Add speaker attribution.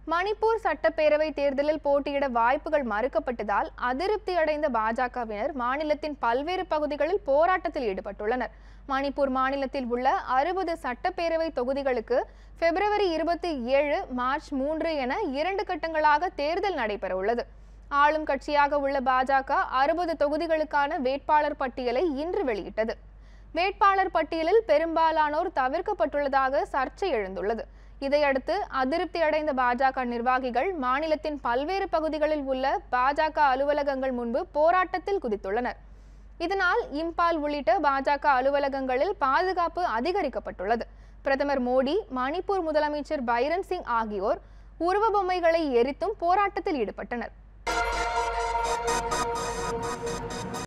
Speaker 1: மணிப்பூர் சட்டப்பேரவை தேர்தலில் போட்டியிட வாய்ப்புகள் மறுக்கப்பட்டதால் அதிருப்தி அடைந்த பாஜகவினர் மாநிலத்தின் பல்வேறு பகுதிகளில் போராட்டத்தில் ஈடுபட்டுள்ளனர் மணிப்பூர் மாநிலத்தில் உள்ள அறுபது சட்டப்பேரவை தொகுதிகளுக்கு பிப்ரவரி இருபத்தி ஏழு மார்ச் மூன்று என இரண்டு கட்டங்களாக தேர்தல் நடைபெற உள்ளது ஆளும் கட்சியாக உள்ள பாஜக அறுபது தொகுதிகளுக்கான வேட்பாளர் பட்டியலை இன்று வெளியிட்டது வேட்பாளர் பட்டியலில் பெரும்பாலானோர் தவிர்க்கப்பட்டுள்ளதாக சர்ச்சை எழுந்துள்ளது இதையடுத்து அதிருப்தி அடைந்த பாஜக நிர்வாகிகள் மாநிலத்தின் பல்வேறு பகுதிகளில் உள்ள பாஜக அலுவலகங்கள் முன்பு போராட்டத்தில் குதித்துள்ளனர் இதனால் இம்பால் உள்ளிட்ட பாஜக அலுவலகங்களில் பாதுகாப்பு அதிகரிக்கப்பட்டுள்ளது பிரதமர் மோடி மணிப்பூர் முதலமைச்சர் பைரன் சிங் ஆகியோர் உருவ பொம்மைகளை எரித்தும் போராட்டத்தில் ஈடுபட்டனர்